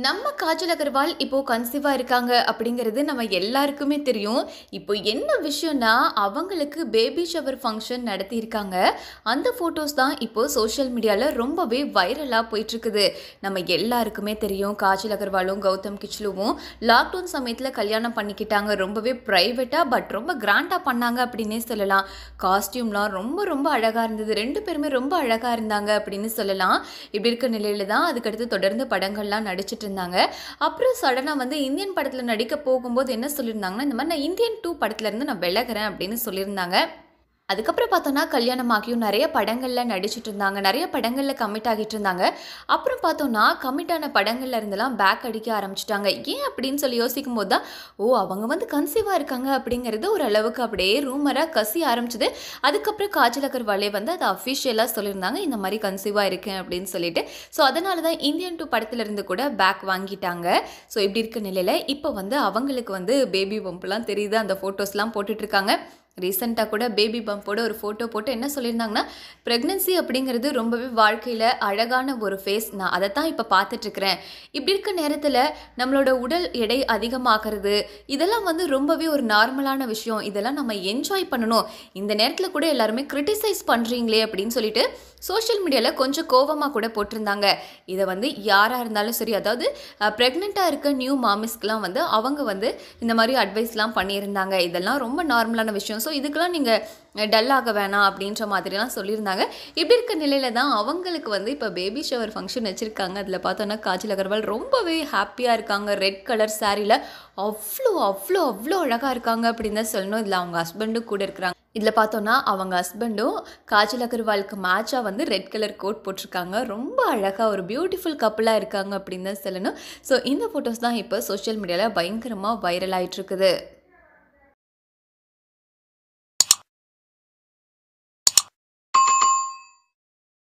நம்ம காஜல் அகர்வால் இப்போ கன்சீவா இருக்காங்க அப்படிங்கிறது நம்ம எல்லாருக்குமே தெரியும் இப்போ என்ன விஷயம்னா அவங்களுக்கு பேபி ஷவர் ஃபங்க்ஷன் நடத்தியிருக்காங்க அந்த ஃபோட்டோஸ் தான் இப்போ சோஷியல் மீடியாவில் ரொம்பவே வைரலாக போயிட்டுருக்குது நம்ம எல்லாருக்குமே தெரியும் காஜல் அகர்வாலும் கௌதம் கிச்லுவும் லாக்டவுன் சமயத்தில் கல்யாணம் பண்ணிக்கிட்டாங்க ரொம்பவே ப்ரைவேட்டாக பட் ரொம்ப கிராண்டாக பண்ணாங்க அப்படின்னே சொல்லலாம் காஸ்டியூம்லாம் ரொம்ப ரொம்ப அழகாக இருந்தது ரெண்டு பேருமே ரொம்ப அழகாக இருந்தாங்க அப்படின்னு சொல்லலாம் இப்படி இருக்க நிலையில தான் அதுக்கடுத்து தொடர்ந்து படங்கள்லாம் நடிச்சிட்டு இருந்தாங்க அப்புறம் சடனாக வந்து இந்தியன் படத்தில் நடிக்க போகும்போது என்ன சொல்லியிருந்தாங்கன்னா இந்த மாதிரி நான் இந்தியன் டூ படத்துலேருந்து நான் விலகிறேன் அப்படின்னு சொல்லியிருந்தாங்க அதுக்கப்புறம் பார்த்தோன்னா கல்யாணமாகியும் நிறைய படங்களில் நடிச்சிட்டு இருந்தாங்க நிறைய படங்களில் கமிட் ஆகிட்டு இருந்தாங்க அப்புறம் பார்த்தோன்னா கமிட் ஆன படங்கள்ல இருந்தெல்லாம் பேக் அடிக்க ஆரம்பிச்சிட்டாங்க ஏன் அப்படின்னு சொல்லி யோசிக்கும் போது தான் ஓ அவங்க வந்து கன்சீவாக இருக்காங்க அப்படிங்கிறது ஒரு அளவுக்கு அப்படியே ரூமராக கசி ஆரம்பிச்சது அதுக்கப்புறம் காஜல் அகர்வாலே வந்து அதை அஃபிஷியலாக சொல்லியிருந்தாங்க இந்த மாதிரி கன்சீவாக இருக்கேன் அப்படின்னு சொல்லிட்டு ஸோ அதனால தான் இந்தியன் டூ படத்துலேருந்து கூட பேக் வாங்கிட்டாங்க ஸோ இப்படி இருக்க நிலையில் இப்போ வந்து அவங்களுக்கு வந்து பேபி பம்ப்லாம் தெரியுது அந்த ஃபோட்டோஸ்லாம் போட்டுட்ருக்காங்க ரீசெண்டாக கூட பேபி பம்போட ஒரு ஃபோட்டோ போட்டு என்ன சொல்லியிருந்தாங்கன்னா ப்ரெக்னென்சி அப்படிங்கிறது ரொம்பவே வாழ்க்கையில் அழகான ஒரு ஃபேஸ் நான் அதை தான் இப்போ பார்த்துட்ருக்குறேன் இப்படி இருக்க நேரத்தில் நம்மளோட உடல் எடை அதிகமாகிறது இதெல்லாம் வந்து ரொம்பவே ஒரு நார்மலான விஷயம் இதெல்லாம் நம்ம என்ஜாய் பண்ணணும் இந்த நேரத்தில் கூட எல்லாருமே கிரிட்டிசைஸ் பண்ணுறீங்களே அப்படின்னு சொல்லிட்டு சோஷியல் மீடியாவில் கொஞ்சம் கோவமாக கூட போட்டிருந்தாங்க இதை வந்து யாராக இருந்தாலும் சரி அதாவது ப்ரெக்னெண்ட்டாக இருக்க நியூ மாமிஸ்க்கெலாம் வந்து அவங்க வந்து இந்த மாதிரி அட்வைஸ்லாம் பண்ணியிருந்தாங்க இதெல்லாம் ரொம்ப நார்மலான விஷயம் ஸோ இதுக்கெல்லாம் நீங்கள் டல் ஆக வேணாம் அப்படின்ற மாதிரிலாம் சொல்லியிருந்தாங்க இப்படி இருக்க நிலையில தான் அவங்களுக்கு வந்து இப்போ பேபி ஷவர் ஃபங்க்ஷன் வச்சுருக்காங்க அதில் பார்த்தோன்னா காஜல் அகர்வால் ரொம்பவே ஹாப்பியாக இருக்காங்க ரெட் கலர் சாரியில் அவ்வளோ அவ்வளோ அவ்வளோ அழகாக இருக்காங்க அப்படின்னு தான் சொல்லணும் இதில் அவங்க ஹஸ்பண்டும் கூட இருக்கிறாங்க இதில் பார்த்தோன்னா அவங்க ஹஸ்பண்டும் காஜல் அகர்வாலுக்கு மேட்சாக வந்து ரெட் கலர் கோட் போட்டிருக்காங்க ரொம்ப அழகாக ஒரு பியூட்டிஃபுல் கப்பலாக இருக்காங்க அப்படின்னு தான் சொல்லணும் ஸோ இந்த ஃபோட்டோஸ் தான் இப்போ சோஷியல் மீடியாவில் பயங்கரமாக வைரல் ஆகிட்டு இருக்குது